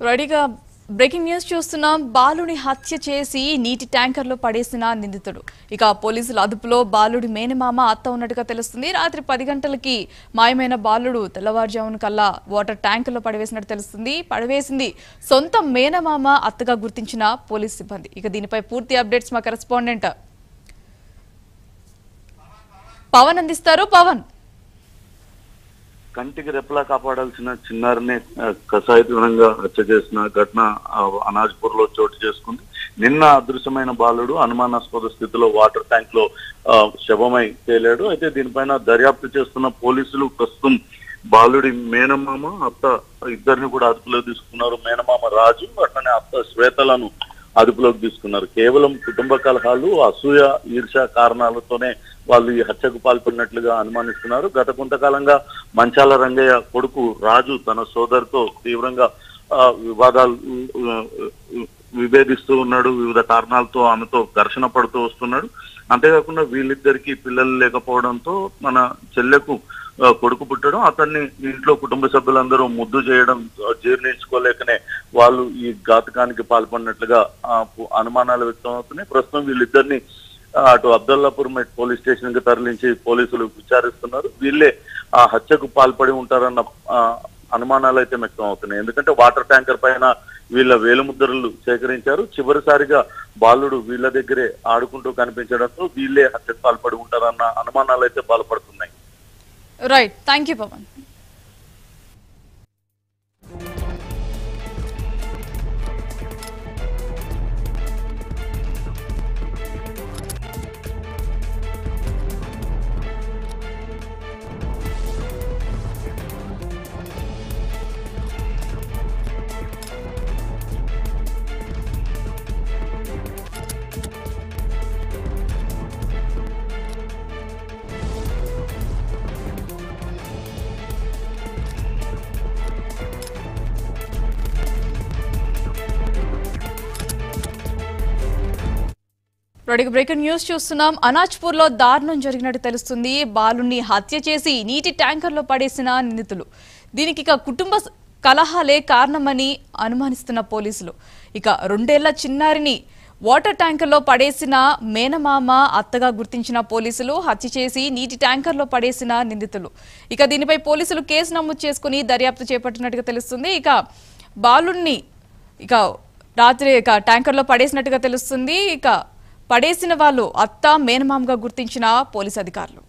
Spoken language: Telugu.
రెడీగా బ్రేకింగ్ న్యూస్ చూస్తున్నాం బాలుని హత్య చేసి నీటి ట్యాంకర్లో పడేసిన నిందితుడు ఇక పోలీసుల అదుపులో బాలుడి మేనమామ అత్త ఉన్నట్టుగా తెలుస్తుంది రాత్రి పది గంటలకి మాయమైన బాలుడు తెల్లవారుజామున కల్లా వాటర్ ట్యాంకులో పడవేసినట్టు తెలుస్తుంది పడవేసింది సొంత మేనమామ అత్తగా గుర్తించిన పోలీస్ సిబ్బంది ఇక దీనిపై పూర్తి అప్డేట్స్ మా కరెస్పాండెంట్ పవన్ అందిస్తారు పవన్ కంటికి రెప్పలా కాపాడాల్సిన చిన్నారిని ఆ, కసాయితనంగా హత్య చేసిన ఘటన ఆ, అనాజ్పూర్ లో చోటు చేసుకుంది నిన్న అదృశ్యమైన బాలుడు అనుమానాస్పద స్థితిలో వాటర్ ట్యాంక్ లో ఆ, శవమై తేలాడు అయితే దీనిపైన దర్యాప్తు చేస్తున్న పోలీసులు ప్రస్తుతం బాలుడి మేనమామ అత్త ఇద్దరిని కూడా అదుపులో తీసుకున్నారు మేనమామ రాజు అట్లనే అత్త శ్వేతలను అదుపులోకి తీసుకున్నారు కేవలం కుటుంబ కలహాలు అసూయ ఈర్ష కారణాలతోనే వాళ్ళు ఈ హత్యకు పాల్పడినట్లుగా అనుమానిస్తున్నారు గత కొంతకాలంగా మంచాల రంగయ్య కొడుకు రాజు తన సోదరుతో తీవ్రంగా ఆ, వివాదాలు ఆ, విభేదిస్తూ ఉన్నాడు వివిధ కారణాలతో ఆమెతో ఘర్షణ పడుతూ వస్తున్నాడు అంతేకాకుండా వీళ్ళిద్దరికి పిల్లలు లేకపోవడంతో మన చెల్లెకు ఆ, కొడుకు పుట్టడం అతన్ని ఇంట్లో కుటుంబ సభ్యులందరూ ముద్దు చేయడం ఆ, జీర్ణించుకోలేకనే వాళ్ళు ఈ ఘాతకానికి పాల్పడినట్లుగా ఆ, పు- అనుమానాలు వ్యక్తం అవుతున్నాయి ప్రస్తుతం వీళ్ళిద్దరిని ఆ, అటు అబ్దుల్లాపూర్ మెట్ పోలీస్ స్టేషన్ కి తరలించి పోలీసులు విచారిస్తున్నారు వీళ్ళే ఆ హత్యకు పాల్పడి ఉంటారన్న ఆ, అనుమానాలు అయితే వ్యక్తం అవుతున్నాయి ఎందుకంటే వాటర్ ట్యాంకర్ పైన వీళ్ళ వేలుముద్రలు సేకరించారు చివరిసారిగా బాలుడు వీళ్ళ దగ్గరే ఆడుకుంటూ కనిపించడంతో వీళ్ళే హత్యకు పాల్పడి ఉంటారన్న అనుమానాలు అయితే బలపడుతున్నాయి రైట్ థ్యాంక్ యూ పవన్ రెడీగా బ్రేకింగ్ న్యూస్ చూస్తున్నాం అనాజ్పూర్ లో దారుణం జరిగినట్టు తెలుస్తుంది బాలుని హత్య చేసి నీటి ట్యాంకర్లో పడేసిన నిందితులు దీనికి ఇక కుటుంబ స- కలహాలే కారణమని అనుమానిస్తున్న పోలీసులు ఇక రెండేళ్ల చిన్నారిని వాటర్ ట్యాంకర్లో పడేసిన మేనమామ అత్తగా గుర్తించిన పోలీసులు హత్య చేసి నీటి ట్యాంకర్లో పడేసిన నిందితులు ఇక దీనిపై పోలీసులు కేసు నమోదు చేసుకుని దర్యాప్తు చేపట్టినట్టుగా తెలుస్తుంది ఇక బాలుణ్ణి ఇక రాత్రి ఇక ట్యాంకర్లో పడేసినట్టుగా తెలుస్తుంది ఇక పడేసిన వాళ్ళు అత్త మేనమామగా గుర్తించిన పోలీస్ అధికారులు